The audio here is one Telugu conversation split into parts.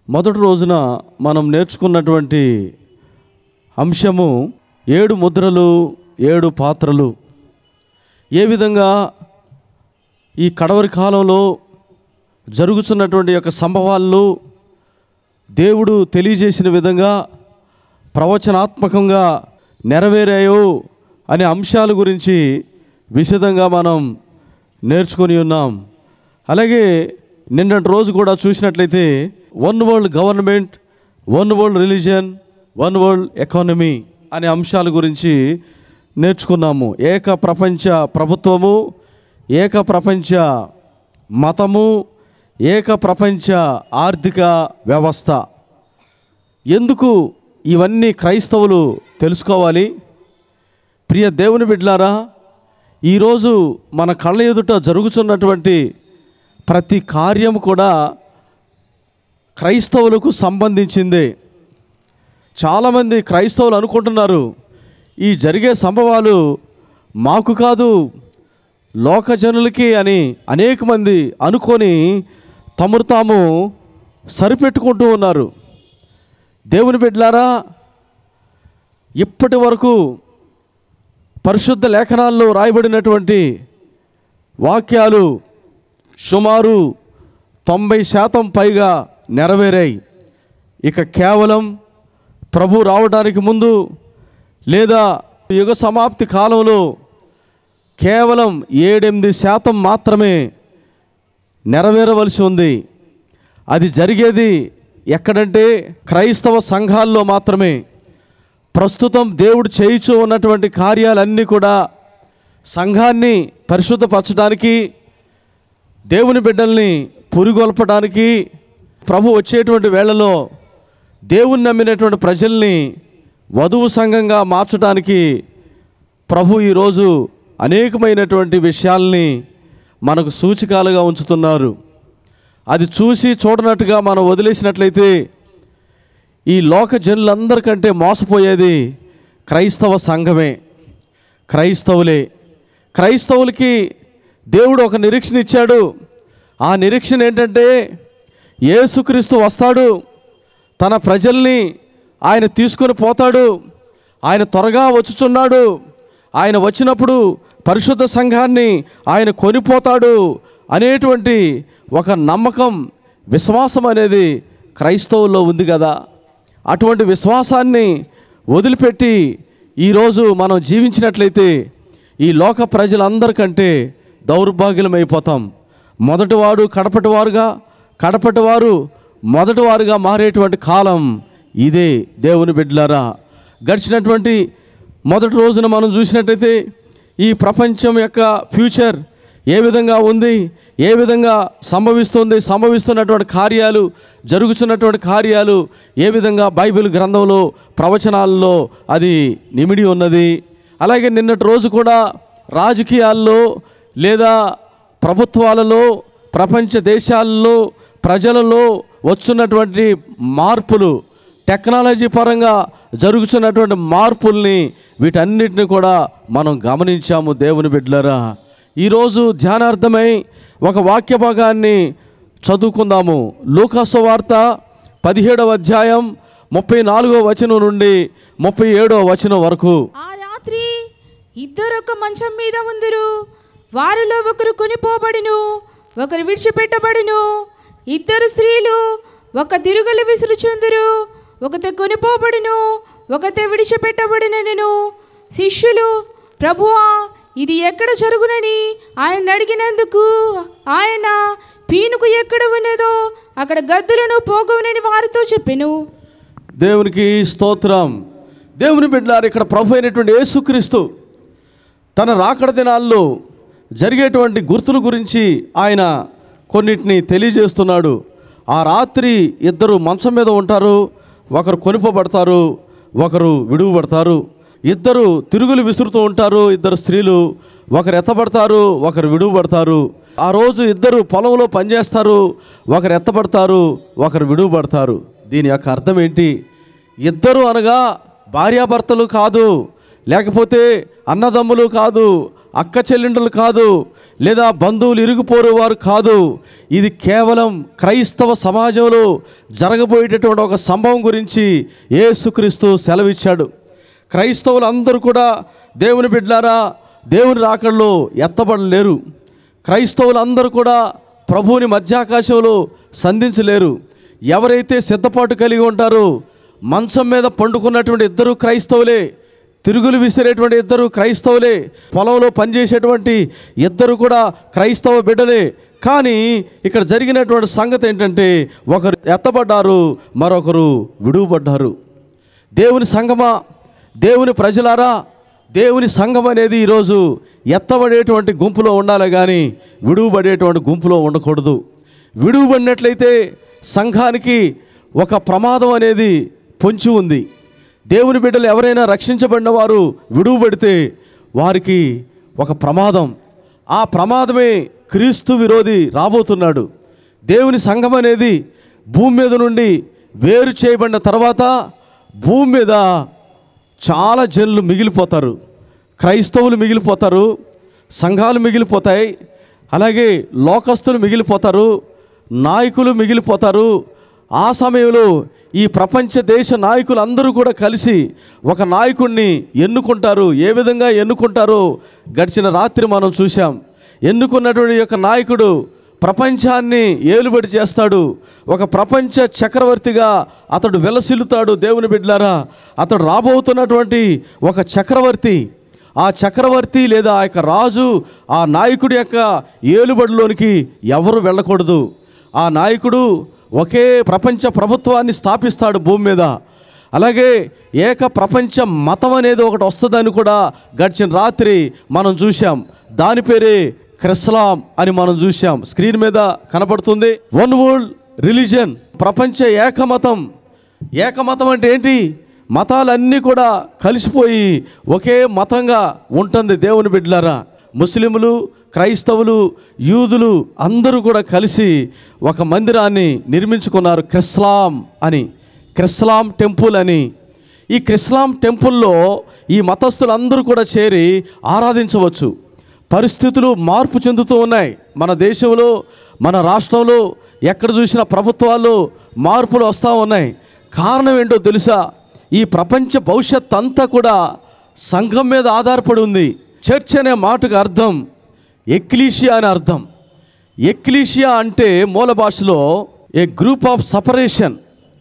మొదటి రోజున మనం నేర్చుకున్నటువంటి అంశము ఏడు ముద్రలు ఏడు పాత్రలు ఏ విధంగా ఈ కడవరి కాలంలో జరుగుతున్నటువంటి యొక్క సంభవాల్లో దేవుడు తెలియజేసిన విధంగా ప్రవచనాత్మకంగా నెరవేరాయో అనే అంశాల గురించి విశదంగా మనం నేర్చుకొని ఉన్నాం అలాగే నిన్నటి రోజు కూడా చూసినట్లయితే one world government one world religion one world economy అనే అంశాల గురించి నేర్చుకున్నాము ఏక ప్రపంచ ప్రభుత్వము ఏక ప్రపంచ మతము ఏక ప్రపంచ ఆర్థిక వ్యవస్థ ఎందుకు ఇవన్నీ క్రైస్తవులు తెలుసుకోవాలి ప్రియ దేవుని బిడ్లారా ఈరోజు మన కళ్ళ ఎదుట జరుగుతున్నటువంటి ప్రతి కార్యం కూడా క్రైస్తవులకు సంబంధించిందే చాలామంది క్రైస్తవులు అనుకుంటున్నారు ఈ జరిగే సంభవాలు మాకు కాదు లోక జనులకి అని అనేక మంది అనుకొని తమరు తాము సరిపెట్టుకుంటూ ఉన్నారు దేవుని బిడ్డలారా ఇప్పటి వరకు పరిశుద్ధ లేఖనాల్లో రాయబడినటువంటి వాక్యాలు సుమారు తొంభై శాతం పైగా నెరవేరాయి ఇక కేవలం ప్రభు రావడానికి ముందు లేదా యుగ సమాప్తి కాలంలో కేవలం ఏడెనిమిది శాతం మాత్రమే నెరవేరవలసి ఉంది అది జరిగేది ఎక్కడంటే క్రైస్తవ సంఘాల్లో మాత్రమే ప్రస్తుతం దేవుడు చేయిచూ ఉన్నటువంటి కార్యాలన్నీ కూడా సంఘాన్ని పరిశుద్ధపరచడానికి దేవుని బిడ్డల్ని పురిగొల్పడానికి ప్రభు వచ్చేటువంటి వేళలో దేవుని నమ్మినటువంటి ప్రజల్ని వధువు సంఘంగా మార్చడానికి ప్రభు ఈరోజు అనేకమైనటువంటి విషయాల్ని మనకు సూచికాలుగా ఉంచుతున్నారు అది చూసి చూడనట్టుగా మనం వదిలేసినట్లయితే ఈ లోక జనులందరికంటే మోసపోయేది క్రైస్తవ సంఘమే క్రైస్తవులే క్రైస్తవులకి దేవుడు ఒక నిరీక్షణ ఇచ్చాడు ఆ నిరీక్షణ ఏంటంటే యేసుక్రీస్తు వస్తాడు తన ప్రజల్ని ఆయన తీసుకొని పోతాడు ఆయన త్వరగా వచ్చుచున్నాడు ఆయన వచ్చినప్పుడు పరిశుద్ధ సంఘాన్ని ఆయన కొనిపోతాడు అనేటువంటి ఒక నమ్మకం విశ్వాసం అనేది క్రైస్తవుల్లో ఉంది కదా అటువంటి విశ్వాసాన్ని వదిలిపెట్టి ఈరోజు మనం జీవించినట్లయితే ఈ లోక ప్రజలందరికంటే దౌర్భాగ్యమైపోతాం మొదటివాడు కడపటివారుగా కడపటివారు మొదటివారుగా మారేటువంటి కాలం ఇదే దేవుని బిడ్డలారా గడిచినటువంటి మొదటి రోజున మనం చూసినట్టయితే ఈ ప్రపంచం యొక్క ఫ్యూచర్ ఏ విధంగా ఉంది ఏ విధంగా సంభవిస్తుంది సంభవిస్తున్నటువంటి కార్యాలు జరుగుతున్నటువంటి కార్యాలు ఏ విధంగా బైబిల్ గ్రంథంలో ప్రవచనాల్లో అది నిమిడి ఉన్నది అలాగే నిన్నటి రోజు కూడా రాజకీయాల్లో లేదా ప్రభుత్వాలలో ప్రపంచ దేశాల్లో ప్రజలలో వచ్చున్నటువంటి మార్పులు టెక్నాలజీ పరంగా జరుగుతున్నటువంటి మార్పుల్ని వీటన్నిటిని కూడా మనం గమనించాము దేవుని బిడ్డలరా ఈరోజు ధ్యానార్థమై ఒక వాక్య భాగాన్ని చదువుకుందాము లూకాసు వార్త పదిహేడవ అధ్యాయం ముప్పై నాలుగో వచనం నుండి ముప్పై ఏడవ వచనం వరకు ఆ రాత్రి ఇద్దరు ఒక మంచం మీద ఉందరు వారిలో ఒకరు కొనిపోబడును ఒకరు విడిచిపెట్టబడును ఇద్దరు స్త్రీలు ఒక తిరుగులు విసురుచుందురు ఒకతే కొనిపోబడును ఒకతే విడిచిపెట్టబడినను శిష్యులు ప్రభువా ఇది ఎక్కడ జరుగునని ఆయన అడిగినందుకు ఆయన పీనుకు ఎక్కడ ఉన్నదో అక్కడ గద్దులను పోగవునని వారితో చెప్పెను దేవునికి స్తోత్రం దేవుని బిడ్డలారు ఇక్కడ ప్రభు అయినటువంటి యేసుక్రీస్తు తన రాకడ దినాల్లో జరిగేటువంటి గుర్తుల గురించి ఆయన కొన్నిటిని తెలియజేస్తున్నాడు ఆ రాత్రి ఇద్దరు మంచం మీద ఉంటారు ఒకరు కొనుపబడతారు ఒకరు విడువబడతారు ఇద్దరు తిరుగులు విసురుతూ ఉంటారు ఇద్దరు స్త్రీలు ఒకరు ఎత్తబడతారు ఒకరు విడువబడతారు ఆ రోజు ఇద్దరు పొలంలో పనిచేస్తారు ఒకరు ఎత్తబడతారు ఒకరు విడువబడతారు దీని యొక్క అర్థం ఏంటి ఇద్దరు అనగా భార్యాభర్తలు కాదు లేకపోతే అన్నదమ్ములు కాదు అక్క చెల్లెండ్రులు కాదు లేదా బంధువులు ఇరుగుపోరు వారు కాదు ఇది కేవలం క్రైస్తవ సమాజంలో జరగబోయేటటువంటి ఒక సంభవం గురించి యేసుక్రీస్తు సెలవిచ్చాడు క్రైస్తవులు అందరూ కూడా దేవుని బిడ్డారా దేవుని రాకడలో ఎత్తబడలేరు క్రైస్తవులు అందరూ కూడా ప్రభువుని మధ్యాకాశంలో సంధించలేరు ఎవరైతే సిద్ధపాటు కలిగి ఉంటారో మంచం మీద పండుకున్నటువంటి ఇద్దరు క్రైస్తవులే తిరుగులు విసిరేటువంటి ఇద్దరు క్రైస్తవులే పొలంలో పనిచేసేటువంటి ఇద్దరు కూడా క్రైస్తవ బిడ్డలే కానీ ఇక్కడ జరిగినటువంటి సంగతి ఏంటంటే ఒకరు ఎత్తబడ్డారు మరొకరు విడువబడ్డారు దేవుని సంగమా దేవుని ప్రజలారా దేవుని సంఘం అనేది ఈరోజు ఎత్తబడేటువంటి గుంపులో ఉండాలి కానీ విడువబడేటువంటి గుంపులో ఉండకూడదు విడువబడినట్లయితే సంఘానికి ఒక ప్రమాదం అనేది పొంచి ఉంది దేవుని బిడ్డలు ఎవరైనా రక్షించబడిన వారు విడువబడితే వారికి ఒక ప్రమాదం ఆ ప్రమాదమే క్రీస్తు విరోధి రాబోతున్నాడు దేవుని సంఘం అనేది భూమి మీద నుండి వేరు చేయబడిన తర్వాత భూమి మీద చాలా జనులు మిగిలిపోతారు క్రైస్తవులు మిగిలిపోతారు సంఘాలు మిగిలిపోతాయి అలాగే లోకస్తులు మిగిలిపోతారు నాయకులు మిగిలిపోతారు ఆ సమయంలో ఈ ప్రపంచ దేశ నాయకులు అందరూ కూడా కలిసి ఒక నాయకుడిని ఎన్నుకుంటారు ఏ విధంగా ఎన్నుకుంటారో గడిచిన రాత్రి మనం చూసాం ఎన్నుకున్నటువంటి యొక్క నాయకుడు ప్రపంచాన్ని ఏలుబడి చేస్తాడు ఒక ప్రపంచ చక్రవర్తిగా అతడు వెలసిల్లుతాడు దేవుని బిడ్డలారా అతడు రాబోతున్నటువంటి ఒక చక్రవర్తి ఆ చక్రవర్తి లేదా ఆ యొక్క రాజు ఆ నాయకుడి యొక్క ఏలుబడిలోనికి ఎవరు వెళ్ళకూడదు ఆ నాయకుడు ఒకే ప్రపంచ ప్రభుత్వాన్ని స్థాపిస్తాడు భూమి మీద అలాగే ఏక ప్రపంచ మతం అనేది ఒకటి వస్తుందని కూడా గడిచిన రాత్రి మనం చూసాం దాని పేరే క్రిస్లాం అని మనం చూసాం స్క్రీన్ మీద కనపడుతుంది వన్ వరల్డ్ రిలీజన్ ప్రపంచ ఏకమతం ఏకమతం అంటే ఏంటి మతాలన్నీ కూడా కలిసిపోయి ఒకే మతంగా ఉంటుంది దేవుని బిడ్డలారా ముస్లింలు క్రైస్తవులు యూదులు అందరూ కూడా కలిసి ఒక మందిరాన్ని నిర్మించుకున్నారు క్రిస్లాం అని క్రిస్లాం టెంపుల్ అని ఈ క్రిస్లాం టెంపుల్లో ఈ మతస్థులందరూ కూడా చేరి ఆరాధించవచ్చు పరిస్థితులు మార్పు చెందుతూ ఉన్నాయి మన దేశంలో మన రాష్ట్రంలో ఎక్కడ చూసినా ప్రభుత్వాల్లో మార్పులు వస్తూ ఉన్నాయి కారణం ఏంటో తెలుసా ఈ ప్రపంచ భవిష్యత్ అంతా కూడా సంఘం మీద ఆధారపడి ఉంది చర్చ్ అనే మాటకు అర్థం ఎక్లీషియా అని అర్థం ఎక్లీషియా అంటే మూల భాషలో ఏ గ్రూప్ ఆఫ్ సపరేషన్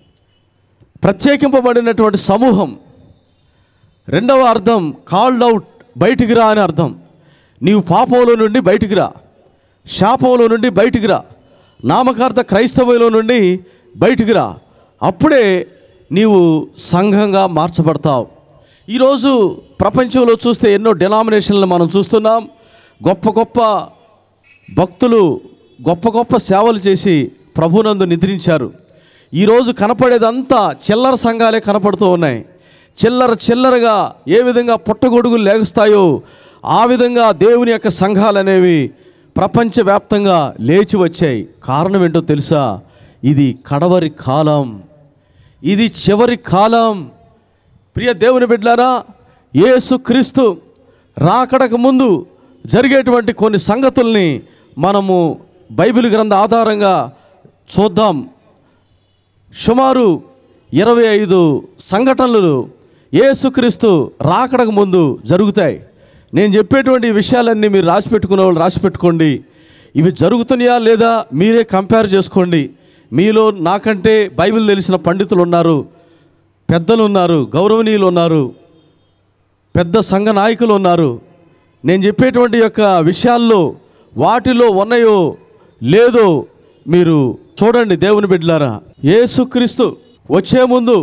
ప్రత్యేకింపబడినటువంటి సమూహం రెండవ అర్థం కాల్డ్ అవుట్ బయటికి రా అని అర్థం నీవు పాపంలో నుండి బయటికి రా శాపంలో నుండి బయటికి రా నామకార్థ క్రైస్తవంలో నుండి బయటికి రా అప్పుడే నీవు సంఘంగా మార్చబడతావు ఈరోజు ప్రపంచంలో చూస్తే ఎన్నో డెనామినేషన్లు మనం చూస్తున్నాం గొప్ప గొప్ప భక్తులు గొప్ప గొప్ప సేవలు చేసి ప్రభునందు నిద్రించారు ఈరోజు కనపడేదంతా చిల్లర సంఘాలే కనపడుతూ ఉన్నాయి చిల్లర చిల్లరగా ఏ విధంగా పుట్టగొడుగులు లేగుస్తాయో ఆ విధంగా దేవుని యొక్క సంఘాలు అనేవి ప్రపంచవ్యాప్తంగా లేచి వచ్చాయి కారణం ఏంటో తెలుసా ఇది కడవరి కాలం ఇది చివరి కాలం ప్రియ దేవుని బిడ్డారా యేసు క్రీస్తు రాకడకు ముందు జరిగేటువంటి కొన్ని సంగతుల్ని మనము బైబిల్ గ్రంథ ఆధారంగా చూద్దాం సుమారు ఇరవై ఐదు సంఘటనలు యేసుక్రీస్తు రాకడకు ముందు జరుగుతాయి నేను చెప్పేటువంటి ఈ విషయాలన్నీ మీరు రాసి పెట్టుకునే వాళ్ళు రాసి పెట్టుకోండి ఇవి జరుగుతున్నాయా లేదా మీరే కంపేర్ చేసుకోండి మీలో నాకంటే బైబిల్ తెలిసిన పండితులు ఉన్నారు పెద్దలు ఉన్నారు గౌరవనీయులు ఉన్నారు పెద్ద సంఘ నాయకులు ఉన్నారు నేను చెప్పేటువంటి యొక్క విషయాల్లో వాటిలో ఉన్నాయో లేదో మీరు చూడండి దేవుని బిడ్డలారా యేసుక్రీస్తు వచ్చే ముందు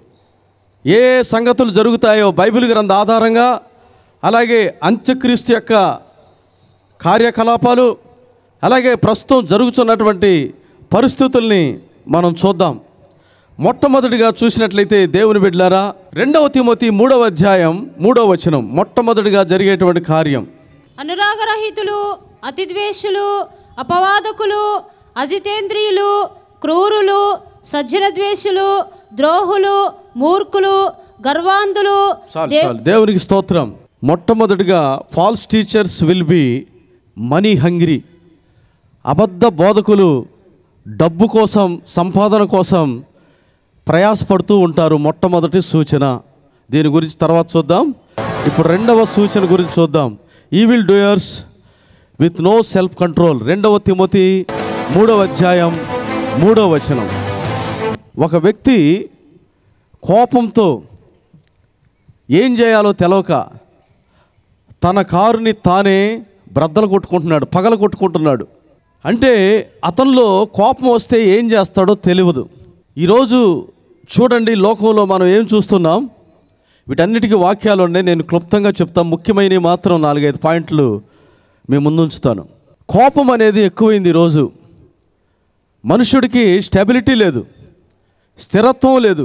ఏ ఏ సంగతులు జరుగుతాయో బైబిల్ గ్రంథ ఆధారంగా అలాగే అంత్యక్రీస్తు యొక్క కార్యకలాపాలు అలాగే ప్రస్తుతం జరుగుతున్నటువంటి పరిస్థితుల్ని మనం చూద్దాం మొట్టమొదటిగా చూసినట్లయితే దేవుని బిడ్డలారా రెండవ తిమోతి మూడవ అధ్యాయం మూడవ వచనం మొట్టమొదటిగా జరిగేటువంటి కార్యం అనురాగరహితులు అతిద్వేషులు అపవాదకులు అజితేంద్రియులు క్రూరులు సజ్జన ద్వేషులు ద్రోహులు మూర్ఖులు గర్వాంధులు చాలు దే- చాలు దేవునికి స్తోత్రం మొట్టమొదటిగా false teachers will be money hungry అబద్ధ బోధకులు డబ్బు కోసం సంపాదన కోసం ప్రయాసపడుతూ ఉంటారు మొట్టమొదటి సూచన దీని గురించి తర్వాత చూద్దాం ఇప్పుడు రెండవ సూచన గురించి చూద్దాం evil doers with no self control రెండవ తిమోతి మూడవ అధ్యాయం మూడవ వచనం ఒక వ్యక్తి కోపంతో ఏం చేయాలో తెలవక తన కారుని తానే బ్రద్దలు కొట్టుకుంటున్నాడు పగల కొట్టుకుంటున్నాడు అంటే అతనిలో కోపం వస్తే ఏం చేస్తాడో తెలియదు ఈరోజు చూడండి లోకంలో మనం ఏం చూస్తున్నాం వీటన్నిటికీ వాక్యాలు ఉన్నాయి నేను క్లుప్తంగా చెప్తాను ముఖ్యమైనవి మాత్రం నాలుగైదు పాయింట్లు మీ ముందుంచుతాను కోపం అనేది ఎక్కువైంది ఈరోజు మనుషుడికి స్టెబిలిటీ లేదు స్థిరత్వం లేదు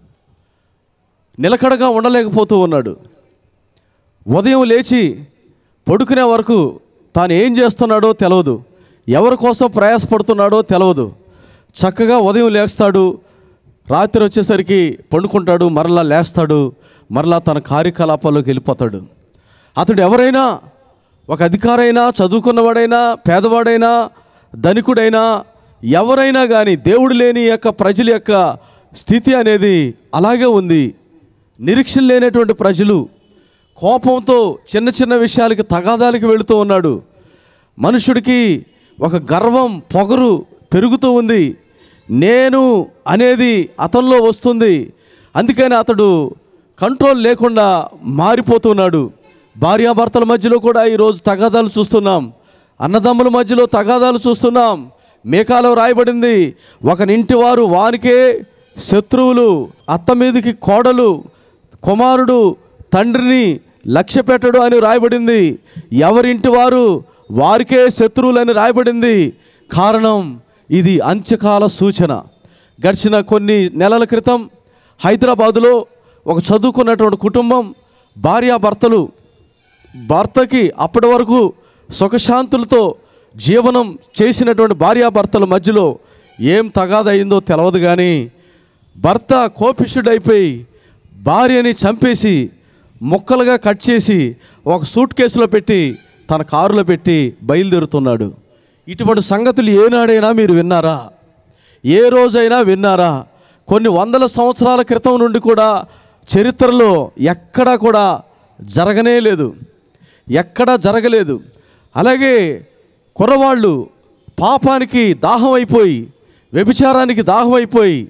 నిలకడగా ఉండలేకపోతూ ఉన్నాడు ఉదయం లేచి పడుకునే వరకు తాను ఏం చేస్తున్నాడో తెలియదు ఎవరి కోసం ప్రయాసపడుతున్నాడో తెలియదు చక్కగా ఉదయం లేస్తాడు రాత్రి వచ్చేసరికి పండుకుంటాడు మరలా లేస్తాడు మరలా తన కార్యకలాపాల్లోకి వెళ్ళిపోతాడు అతడు ఎవరైనా ఒక అధికారైనా చదువుకున్నవాడైనా పేదవాడైనా ధనికుడైనా ఎవరైనా కానీ దేవుడు లేని యొక్క ప్రజల యొక్క స్థితి అనేది అలాగే ఉంది నిరీక్షణ లేనటువంటి ప్రజలు కోపంతో చిన్న చిన్న విషయాలకి తగాదాలకి వెళుతూ ఉన్నాడు మనుషుడికి ఒక గర్వం పొగరు పెరుగుతూ ఉంది నేను అనేది అతనిలో వస్తుంది అందుకని అతడు కంట్రోల్ లేకుండా మారిపోతున్నాడు భార్యాభర్తల మధ్యలో కూడా ఈరోజు తగాదాలు చూస్తున్నాం అన్నదమ్ముల మధ్యలో తగాదాలు చూస్తున్నాం మేకాలో రాయబడింది ఒకనింటి వారు వానికే శత్రువులు అత్త మీదకి కోడలు కుమారుడు తండ్రిని లక్ష్య పెట్టడు అని రాయబడింది ఎవరింటి వారు వారికే శత్రువులని రాయబడింది కారణం ఇది అంత్యకాల సూచన గడిచిన కొన్ని నెలల క్రితం హైదరాబాదులో ఒక చదువుకున్నటువంటి కుటుంబం భార్యాభర్తలు భర్తకి అప్పటి వరకు సుఖశాంతులతో జీవనం చేసినటువంటి భార్యాభర్తల మధ్యలో ఏం తగాదయిందో తెలవదు కానీ భర్త కోపిష్ఠుడైపోయి భార్యని చంపేసి ముక్కలుగా కట్ చేసి ఒక సూట్ కేసులో పెట్టి తన కారులో పెట్టి బయలుదేరుతున్నాడు ఇటువంటి సంగతులు ఏనాడైనా మీరు విన్నారా ఏ రోజైనా విన్నారా కొన్ని వందల సంవత్సరాల క్రితం నుండి కూడా చరిత్రలో ఎక్కడా కూడా జరగనే లేదు ఎక్కడా జరగలేదు అలాగే కుర్రవాళ్ళు పాపానికి దాహం అయిపోయి వ్యభిచారానికి దాహం అయిపోయి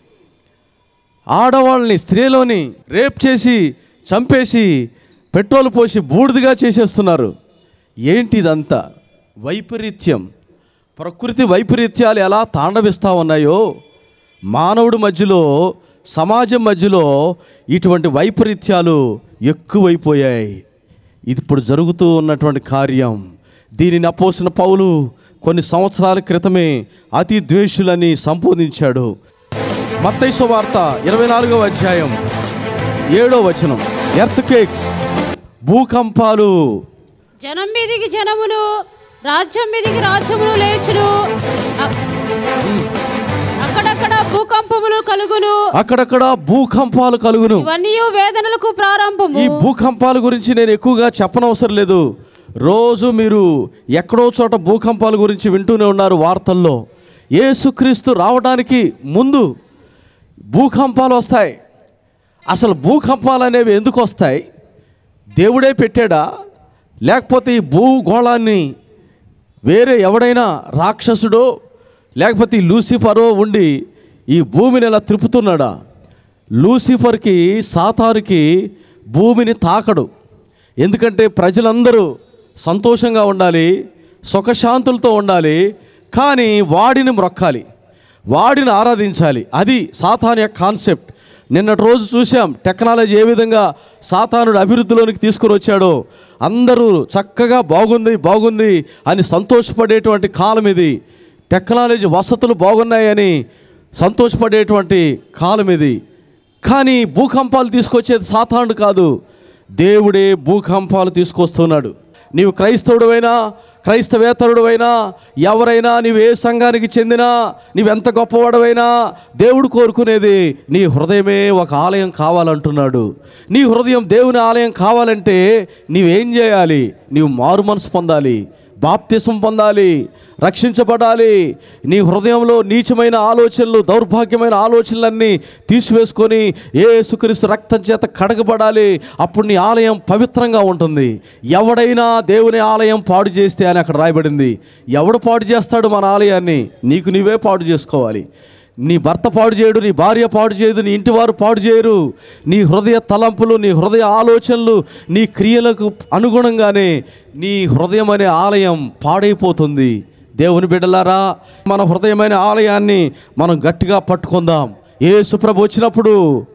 ఆడవాళ్ళని స్త్రీలోని రేప్ చేసి చంపేసి పెట్రోల్ పోసి బూడిదగా చేసేస్తున్నారు ఏంటి ఇదంతా వైపరీత్యం ప్రకృతి వైపరీత్యాలు ఎలా తాండవిస్తూ ఉన్నాయో మానవుడి మధ్యలో సమాజం మధ్యలో ఇటువంటి వైపరీత్యాలు ఎక్కువైపోయాయి ఇది ఇప్పుడు జరుగుతూ ఉన్నటువంటి కార్యం దీనిని అపోసిన పౌలు కొన్ని సంవత్సరాల క్రితమే అతి ద్వేషులని సంబోధించాడు మత్తైసు వార్త ఇరవై నాలుగవ అధ్యాయం ఏడో వచనం ఎర్త్ కేక్స్ భూకంపాలు జనం మీదికి జనములు రాజ్యం మీదికి రాజ్యములు లేచును అ- అక్కడక్కడ భూకంపములు కలుగును అక్కడక్కడ భూకంపాలు కలుగును ఇవన్నీ వేదనలకు ప్రారంభము ఈ భూకంపాల గురించి నేను ఎక్కువగా చెప్పనవసరం లేదు రోజు మీరు ఎక్కడో చోట భూకంపాల గురించి వింటూనే ఉన్నారు వార్తల్లో యేసుక్రీస్తు రావడానికి ముందు భూకంపాలు వస్తాయి అసలు భూకంపాలు అనేవి ఎందుకు వస్తాయి దేవుడే పెట్టాడా లేకపోతే ఈ భూగోళాన్ని వేరే ఎవడైనా రాక్షసుడో లేకపోతే ఈ లూసిఫరో ఉండి ఈ భూమిని ఇలా త్రిపుతున్నాడా లూసిఫర్కి సాతారుకి భూమిని తాకడు ఎందుకంటే ప్రజలందరూ సంతోషంగా ఉండాలి సుఖశాంతులతో ఉండాలి కానీ వాడిని మ్రొక్కాలి వాడిని ఆరాధించాలి అది సాతాన్ యొక్క కాన్సెప్ట్ నిన్నటి రోజు చూసాం టెక్నాలజీ ఏ విధంగా సాతానుడు అభివృద్ధిలోనికి తీసుకుని వచ్చాడో అందరూ చక్కగా బాగుంది బాగుంది అని సంతోషపడేటువంటి కాలం ఇది టెక్నాలజీ వసతులు బాగున్నాయని సంతోషపడేటువంటి కాలం ఇది కానీ భూకంపాలు తీసుకొచ్చేది సాతానుడు కాదు దేవుడే భూకంపాలు తీసుకొస్తున్నాడు నీవు క్రైస్తవుడువైనా క్రైస్తవేతరుడువైనా ఎవరైనా నీవు ఏ సంఘానికి చెందినా నీవెంత గొప్పవాడవైనా దేవుడు కోరుకునేది నీ హృదయమే ఒక ఆలయం కావాలంటున్నాడు నీ హృదయం దేవుని ఆలయం కావాలంటే నీవేం చేయాలి నీవు మారు మనసు పొందాలి బాప్తిసం పొందాలి రక్షించబడాలి నీ హృదయంలో నీచమైన ఆలోచనలు దౌర్భాగ్యమైన ఆలోచనలన్నీ తీసివేసుకొని ఏ యేసుక్రీస్తు రక్తం చేత కడగబడాలి అప్పుడు నీ ఆలయం పవిత్రంగా ఉంటుంది ఎవడైనా దేవుని ఆలయం పాడు చేస్తే అని అక్కడ రాయబడింది ఎవడు పాడు చేస్తాడు మన ఆలయాన్ని నీకు నీవే పాడు చేసుకోవాలి నీ భర్త పాడు చేయడు నీ భార్య పాడు చేయదు నీ ఇంటి వారు పాడు చేయరు నీ హృదయ తలంపులు నీ హృదయ ఆలోచనలు నీ క్రియలకు అనుగుణంగానే నీ హృదయం అనే ఆలయం పాడైపోతుంది దేవుని బిడ్డలారా మన హృదయమైన ఆలయాన్ని మనం గట్టిగా పట్టుకుందాం ఏ సుప్రభు వచ్చినప్పుడు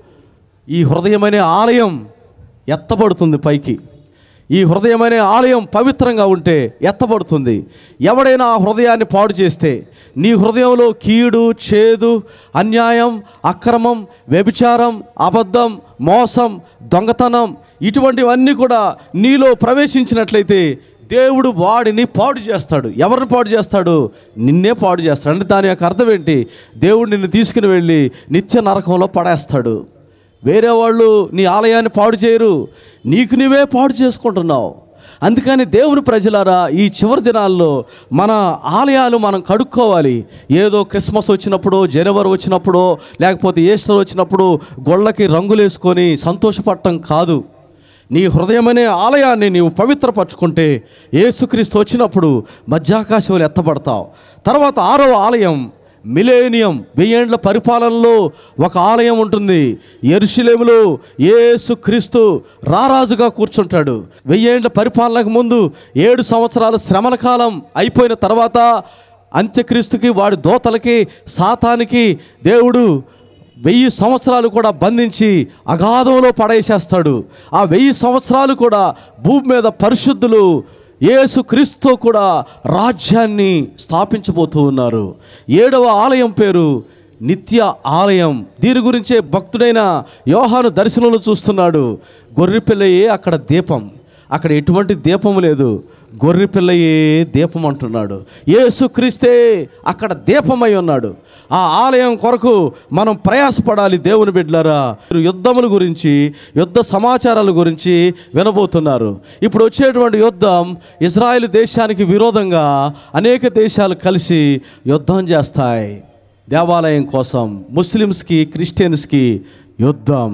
ఈ హృదయమనే ఆలయం ఎత్తబడుతుంది పైకి ఈ హృదయమనే ఆలయం పవిత్రంగా ఉంటే ఎత్తబడుతుంది ఎవడైనా ఆ హృదయాన్ని పాడు చేస్తే నీ హృదయంలో కీడు చేదు అన్యాయం అక్రమం వ్యభిచారం అబద్ధం మోసం దొంగతనం ఇటువంటివన్నీ కూడా నీలో ప్రవేశించినట్లయితే దేవుడు వాడిని పాడు చేస్తాడు ఎవరిని పాడు చేస్తాడు నిన్నే పాడు చేస్తాడు అంటే దాని యొక్క అర్థం ఏంటి దేవుడు నిన్ను తీసుకుని వెళ్ళి నిత్య నరకంలో పడేస్తాడు వేరే వాళ్ళు నీ ఆలయాన్ని పాడు చేయరు నీకు నీవే పాడు చేసుకుంటున్నావు అందుకని దేవుని ప్రజలారా ఈ చివరి దినాల్లో మన ఆలయాలు మనం కడుక్కోవాలి ఏదో క్రిస్మస్ వచ్చినప్పుడు జనవరి వచ్చినప్పుడు లేకపోతే ఈస్టర్ వచ్చినప్పుడు గొళ్ళకి రంగులేసుకొని సంతోషపడటం కాదు నీ హృదయమనే ఆలయాన్ని నీవు పవిత్రపరచుకుంటే యేసుక్రీస్తు వచ్చినప్పుడు మధ్యాకాశంలో ఎత్తబడతావు తర్వాత ఆరవ ఆలయం మిలేనియం వెయ్యేండ్ల పరిపాలనలో ఒక ఆలయం ఉంటుంది ఎరుషులేములో యేసు క్రీస్తు రారాజుగా కూర్చుంటాడు వెయ్యేండ్ల పరిపాలనకు ముందు ఏడు సంవత్సరాల శ్రమల కాలం అయిపోయిన తర్వాత అంత్యక్రీస్తుకి వాడి దోతలకి సాతానికి దేవుడు వెయ్యి సంవత్సరాలు కూడా బంధించి అగాధంలో పడేసేస్తాడు ఆ వెయ్యి సంవత్సరాలు కూడా భూమి మీద పరిశుద్ధులు యేసు క్రీస్తు కూడా రాజ్యాన్ని స్థాపించబోతూ ఉన్నారు ఏడవ ఆలయం పేరు నిత్య ఆలయం దీని గురించే భక్తుడైన యోహాను దర్శనంలో చూస్తున్నాడు గొర్రెపిల్లయే అక్కడ దీపం అక్కడ ఎటువంటి దీపం లేదు గొర్రె పిల్లయే దీపం అంటున్నాడు యేసుక్రీస్తే అక్కడ దీపమై ఉన్నాడు ఆ ఆలయం కొరకు మనం ప్రయాసపడాలి దేవుని బిడ్డలారా మీరు యుద్ధముల గురించి యుద్ధ సమాచారాల గురించి వినబోతున్నారు ఇప్పుడు వచ్చేటువంటి యుద్ధం ఇజ్రాయెల్ దేశానికి విరోధంగా అనేక దేశాలు కలిసి యుద్ధం చేస్తాయి దేవాలయం కోసం ముస్లిమ్స్కి క్రిస్టియన్స్కి యుద్ధం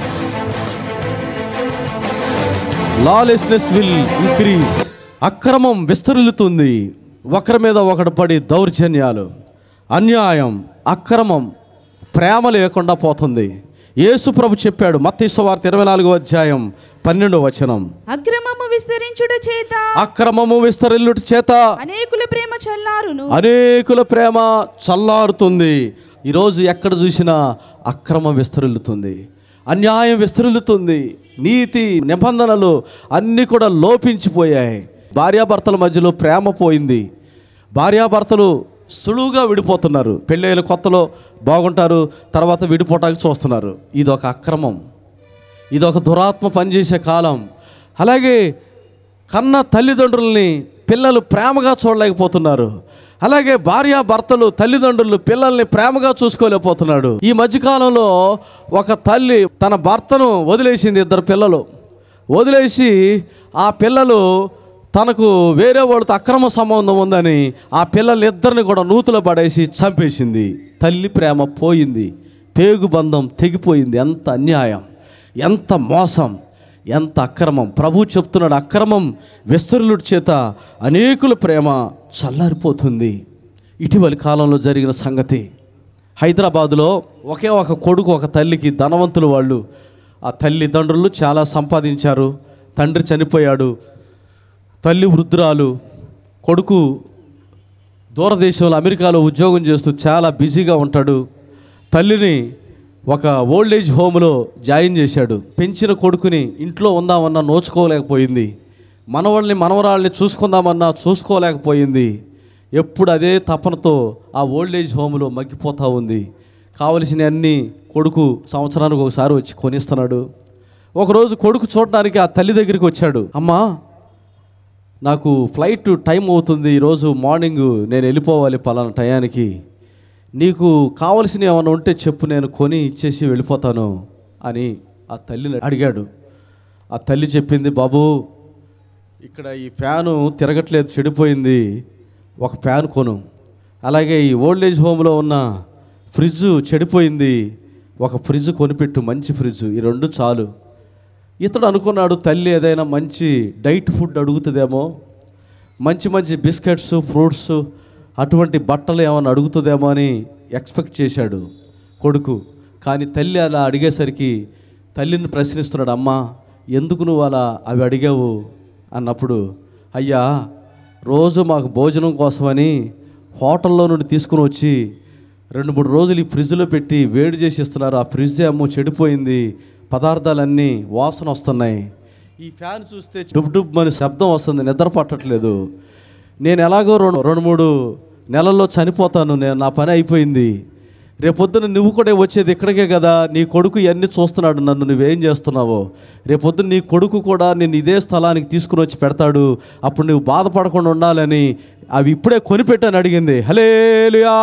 లాలెస్నెస్ విల్ ఇంక్రీజ్ అక్రమం విస్తరిల్లుతుంది ఒకరి మీద ఒకడు పడి దౌర్జన్యాలు అన్యాయం అక్రమం ప్రేమ లేకుండా పోతుంది యేసు ప్రభు చెప్పాడు మత్తయి వార్త ఇరవై నాలుగో అధ్యాయం పన్నెండో వచనం అక్రమము విస్తరించుట చేత అక్రమము విస్తరిల్లుట చేత అనేకుల ప్రేమ చల్లారును అనేకుల ప్రేమ చల్లారుతుంది ఈరోజు ఎక్కడ చూసినా అక్రమం విస్తరిల్లుతుంది అన్యాయం విస్తరిల్లుతుంది నీతి నిబంధనలు అన్నీ కూడా లోపించిపోయాయి భార్యాభర్తల మధ్యలో ప్రేమ పోయింది భార్యాభర్తలు సులువుగా విడిపోతున్నారు పెళ్ళైన కొత్తలో బాగుంటారు తర్వాత విడిపోవటానికి చూస్తున్నారు ఇది ఒక అక్రమం ఇది ఒక దురాత్మ పనిచేసే కాలం అలాగే కన్న తల్లిదండ్రుల్ని పిల్లలు ప్రేమగా చూడలేకపోతున్నారు అలాగే భార్య భర్తలు తల్లిదండ్రులు పిల్లల్ని ప్రేమగా చూసుకోలేకపోతున్నాడు ఈ మధ్యకాలంలో ఒక తల్లి తన భర్తను వదిలేసింది ఇద్దరు పిల్లలు వదిలేసి ఆ పిల్లలు తనకు వేరే వాళ్ళతో అక్రమ సంబంధం ఉందని ఆ పిల్లలు ఇద్దరిని కూడా నూతులో పడేసి చంపేసింది తల్లి ప్రేమ పోయింది పేగు బంధం తెగిపోయింది ఎంత అన్యాయం ఎంత మోసం ఎంత అక్రమం ప్రభు చెప్తున్నాడు అక్రమం విస్తరులుడి చేత అనేకుల ప్రేమ చల్లారిపోతుంది ఇటీవలి కాలంలో జరిగిన సంగతి హైదరాబాదులో ఒకే ఒక కొడుకు ఒక తల్లికి ధనవంతులు వాళ్ళు ఆ తల్లిదండ్రులు చాలా సంపాదించారు తండ్రి చనిపోయాడు తల్లి వృద్ధురాలు కొడుకు దూరదేశంలో అమెరికాలో ఉద్యోగం చేస్తూ చాలా బిజీగా ఉంటాడు తల్లిని ఒక ఓల్డ్ ఏజ్ హోమ్లో జాయిన్ చేశాడు పెంచిన కొడుకుని ఇంట్లో ఉందామన్నా నోచుకోలేకపోయింది మనవాళ్ళని మనవరాళ్ళని చూసుకుందామన్నా చూసుకోలేకపోయింది ఎప్పుడు అదే తపనతో ఆ ఓల్డ్ ఏజ్ హోమ్లో మగ్గిపోతూ ఉంది కావలసిన అన్ని కొడుకు సంవత్సరానికి ఒకసారి వచ్చి కొనిస్తున్నాడు ఒకరోజు కొడుకు చూడడానికి ఆ తల్లి దగ్గరికి వచ్చాడు అమ్మా నాకు ఫ్లైట్ టైం అవుతుంది ఈరోజు మార్నింగ్ నేను వెళ్ళిపోవాలి పలానా టయానికి నీకు కావలసిన ఏమైనా ఉంటే చెప్పు నేను కొని ఇచ్చేసి వెళ్ళిపోతాను అని ఆ తల్లిని అడిగాడు ఆ తల్లి చెప్పింది బాబు ఇక్కడ ఈ ఫ్యాను తిరగట్లేదు చెడిపోయింది ఒక ఫ్యాన్ కొను అలాగే ఈ ఓల్డ్ ఏజ్ హోమ్లో ఉన్న ఫ్రిడ్జ్ చెడిపోయింది ఒక ఫ్రిడ్జ్ కొనిపెట్టు మంచి ఫ్రిడ్జ్ ఈ రెండు చాలు ఇతడు అనుకున్నాడు తల్లి ఏదైనా మంచి డైట్ ఫుడ్ అడుగుతుందేమో మంచి మంచి బిస్కెట్స్ ఫ్రూట్స్ అటువంటి బట్టలు ఏమైనా అడుగుతుందేమో అని ఎక్స్పెక్ట్ చేశాడు కొడుకు కానీ తల్లి అలా అడిగేసరికి తల్లిని ప్రశ్నిస్తున్నాడు అమ్మా ఎందుకు నువ్వు అలా అవి అడిగావు అన్నప్పుడు అయ్యా రోజు మాకు భోజనం కోసమని హోటల్లో నుండి తీసుకుని వచ్చి రెండు మూడు రోజులు ఈ ఫ్రిడ్జ్లో పెట్టి వేడి చేసి ఇస్తున్నారు ఆ ఫ్రిడ్జ్ ఏమో చెడిపోయింది పదార్థాలన్నీ వాసన వస్తున్నాయి ఈ ఫ్యాన్ చూస్తే డుబ్ డుబ్ అని శబ్దం వస్తుంది నిద్ర పట్టట్లేదు నేను ఎలాగో రెండు రెండు మూడు నెలల్లో చనిపోతాను నేను నా పని అయిపోయింది రేపొద్దున నువ్వు కూడా వచ్చేది ఇక్కడికే కదా నీ కొడుకు ఇవన్నీ చూస్తున్నాడు నన్ను నువ్వేం చేస్తున్నావో రేపొద్దున నీ కొడుకు కూడా నేను ఇదే స్థలానికి తీసుకుని వచ్చి పెడతాడు అప్పుడు నువ్వు బాధపడకుండా ఉండాలని అవి ఇప్పుడే కొనిపెట్టని అడిగింది హలేలుయా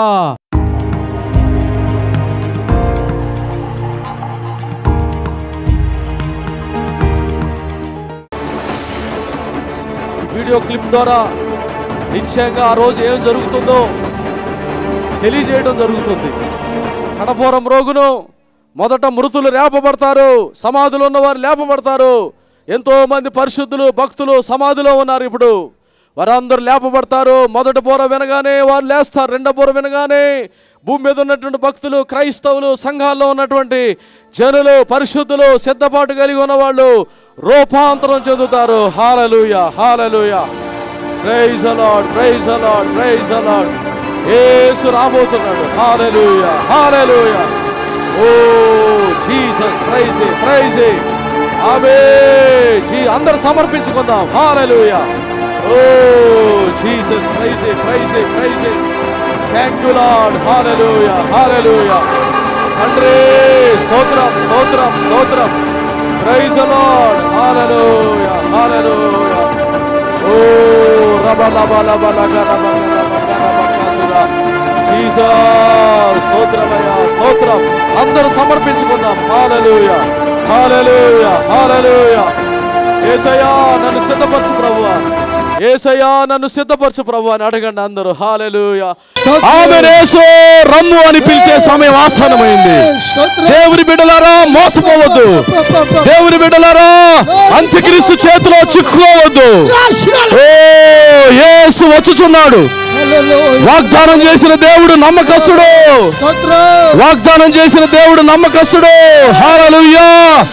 వీడియో క్లిప్ ద్వారా నిశ్చయంగా ఆ రోజు ఏం జరుగుతుందో తెలియజేయడం జరుగుతుంది కడపూరం రోగును మొదట మృతులు లేపబడతారు సమాధులు ఉన్నవారు లేపబడతారు ఎంతో మంది పరిశుద్ధులు భక్తులు సమాధిలో ఉన్నారు ఇప్పుడు వారందరూ లేపబడతారు మొదటి బోర వినగానే వారు లేస్తారు రెండో బోర వినగానే భూమి మీద ఉన్నటువంటి భక్తులు క్రైస్తవులు సంఘాల్లో ఉన్నటువంటి జనులు పరిశుద్ధులు సిద్ధపాటు కలిగి ఉన్నవాళ్ళు రూపాంతరం చెందుతారు hallelujah hallelujah praise aloud praise aloud praise aloud Yesu రాబోతున్నాడు hallelujah hallelujah oh Jesus praise praise ఆమె జీ అందరు సమర్పించుకుందాం hallelujah oh Jesus praise praise praise thank you Lord hallelujah hallelujah తండ్రి స్తోత్రం స్తోత్రం స్తోత్రం praise Lord hallelujah hallelujah oh రబ లబ లబ లగ రబ గ రబ గ రబ కాతురా. జీసస్ స్తోత్రమయ్యా స్తోత్రం అందరూ సమర్పించుకుందాం హాలెలూయ హాలెలూయ హాలెలూయ ఏసయ్యా నన్ను సిద్ధపరచు ప్రభువా ఏసయ్యా నన్ను సిద్ధపరచు ప్రభు అని అడగండి అందరూ హాలెలూయ ఆమెనేసు రమ్ము అని పిలిచే సమయం ఆసనమైంది దేవుని బిడ్డలారా మోసపోవద్దు దేవుని బిడ్డలారా అంత్యక్రీస్తు చేతిలో చిక్కుకోవద్దు ఓ యేసు వచ్చుచున్నాడు వాగ్దానం చేసిన దేవుడు నమ్మకస్తుడు వాగ్దానం చేసిన దేవుడు నమ్మకస్తుడు హాలలుయ్యా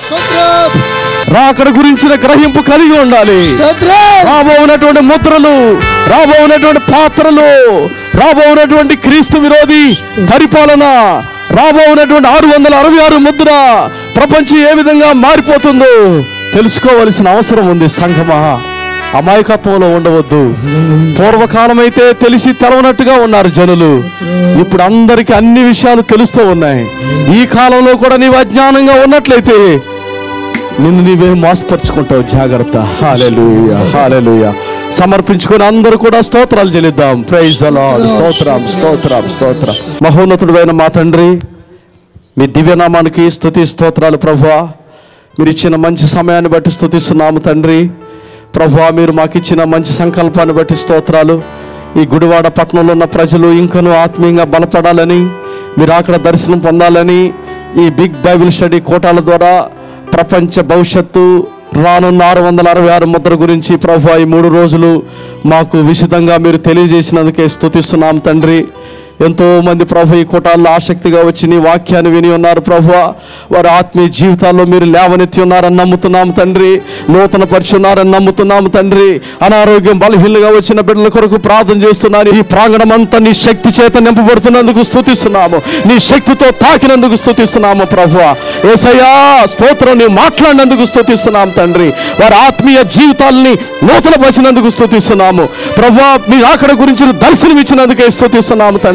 రాకడ గురించిన గ్రహింపు కలిగి ఉండాలి రాబోనటువంటి ముద్రలు రాబోనటువంటి పాత్రలు రాబోనటువంటి క్రీస్తు విరోధి పరిపాలన రాబోనటువంటి ఆరు వందల అరవై ఆరు ముద్ర ప్రపంచం ఏ విధంగా మారిపోతుందో తెలుసుకోవలసిన అవసరం ఉంది సంఘమా అమాయకత్వంలో ఉండవద్దు పూర్వకాలం అయితే తెలిసి తెలవనట్టుగా ఉన్నారు జనులు ఇప్పుడు అందరికీ అన్ని విషయాలు తెలుస్తూ ఉన్నాయి ఈ కాలంలో కూడా నీవు అజ్ఞానంగా ఉన్నట్లయితే నిన్ను నీవే మోసపరుచుకుంటావు జాగ్రత్త హాలెలూయ హాలెలూయ సమర్పించుకొని అందరూ కూడా స్తోత్రాలు చెల్లిద్దాం ప్రైజ్ అలాడ్ స్తోత్రం స్తోత్రం స్తోత్రం మహోన్నతుడైన మా తండ్రి మీ దివ్యనామానికి స్తుతి స్తోత్రాలు ప్రభువా మీరు ఇచ్చిన మంచి సమయాన్ని బట్టి స్తుతిస్తున్నాము తండ్రి ప్రభువా మీరు మాకు ఇచ్చిన మంచి సంకల్పాన్ని బట్టి స్తోత్రాలు ఈ గుడివాడ పట్టణంలో ఉన్న ప్రజలు ఇంకనూ ఆత్మీయంగా బలపడాలని మీరు అక్కడ దర్శనం పొందాలని ఈ బిగ్ బైబిల్ స్టడీ కోటాల ద్వారా ప్రపంచ భవిష్యత్తు రానున్న ఆరు వందల అరవై ఆరు ముద్ర గురించి ప్రభు ఈ మూడు రోజులు మాకు విశితంగా మీరు తెలియజేసినందుకే స్తుతిస్తున్నాం తండ్రి ఎంతో మంది ప్రభు ఈ కూటాల్లో ఆసక్తిగా వచ్చి నీ వాక్యాన్ని విని ఉన్నారు ప్రభు వారి ఆత్మీయ జీవితాల్లో మీరు లేవనెత్తి ఉన్నారని నమ్ముతున్నాము తండ్రి నూతన పరిచున్నారని నమ్ముతున్నాము తండ్రి అనారోగ్యం బలహీనగా వచ్చిన బిడ్డల కొరకు ప్రార్థన చేస్తున్నారు ఈ ప్రాంగణం అంతా నీ శక్తి చేత నింపబడుతున్నందుకు స్తుతిస్తున్నాము నీ శక్తితో తాకినందుకు స్తుతిస్తున్నాము ప్రభు ఏసయ్యా స్తోత్రం నీ మాట్లాడినందుకు స్తుతిస్తున్నాం తండ్రి వారి ఆత్మీయ జీవితాలని నూతన పరిచినందుకు స్తుతిస్తున్నాము ప్రభు మీ అక్కడ గురించిన దర్శనం ఇచ్చినందుకే స్తుతిస్తున్నాము తండ్రి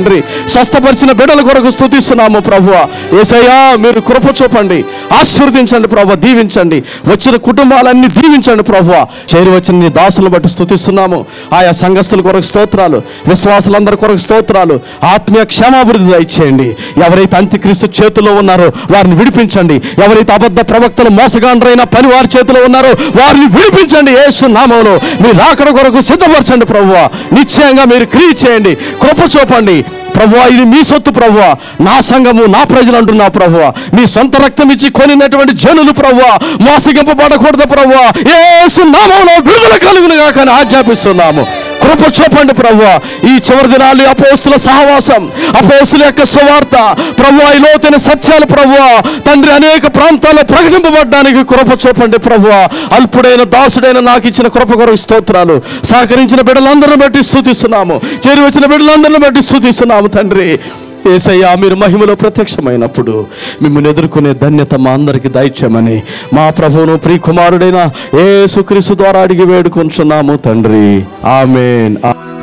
తండ్రి స్వస్థపరిచిన బిడ్డల కొరకు స్థుతిస్తున్నాము ప్రభు ఏసయ్యా మీరు కృప చూపండి ఆశీర్వదించండి ప్రభు దీవించండి వచ్చిన కుటుంబాలన్నీ దీవించండి ప్రభు చేరి వచ్చిన నీ దాసులను బట్టి స్థుతిస్తున్నాము ఆయా సంఘస్థుల కొరకు స్తోత్రాలు విశ్వాసులందరి కొరకు స్తోత్రాలు ఆత్మీయ క్షేమాభివృద్ధి దయచేయండి ఎవరైతే అంత్యక్రీస్తు చేతిలో ఉన్నారో వారిని విడిపించండి ఎవరైతే అబద్ధ ప్రవక్తలు మోసగాండ్రైన పని వారి చేతిలో ఉన్నారో వారిని విడిపించండి యేసు నామంలో మీ రాకడ కొరకు సిద్ధపరచండి ప్రభువా నిశ్చయంగా మీరు క్రియ చేయండి కృప చూపండి ప్రభువా ఇది మీ సొత్తు ప్రభువా నా సంఘము నా ప్రజలు అంటున్నా ప్రభువా మీ సొంత రక్తం ఇచ్చి కొనినటువంటి జనులు ప్రభువా మోసగింపబడకూడదు ప్రభువా యేసు నామంలో విడుదల కలుగును గాక అని ఆజ్ఞాపిస్తున్నాము కృప చూపండి ప్రభు ఈ చివరి దినాలు అపోస్తుల సహవాసం అపోస్తుల యొక్క సువార్త ప్రభు ఈ లోతైన సత్యాలు ప్రభు తండ్రి అనేక ప్రాంతాల్లో ప్రకటింపబడ్డానికి కృప చూపండి ప్రభు అల్పుడైన దాసుడైన నాకు ఇచ్చిన కృప కొరకు స్తోత్రాలు సహకరించిన బిడ్డలందరిని బట్టి స్థుతిస్తున్నాము చేరి వచ్చిన బిడ్డలందరిని బట్టి స్థుతిస్తున్నాము తండ్రి ఏసయ్యా మీరు మహిమలో ప్రత్యక్షమైనప్పుడు మిమ్మల్ని ఎదుర్కొనే ధన్యత మా అందరికి దయచేయమని మా ప్రభువును ప్రియకుమారుడైన యేసుక్రీస్తు ద్వారా అడిగి వేడుకొంచున్నాము తండ్రి ఆమెన్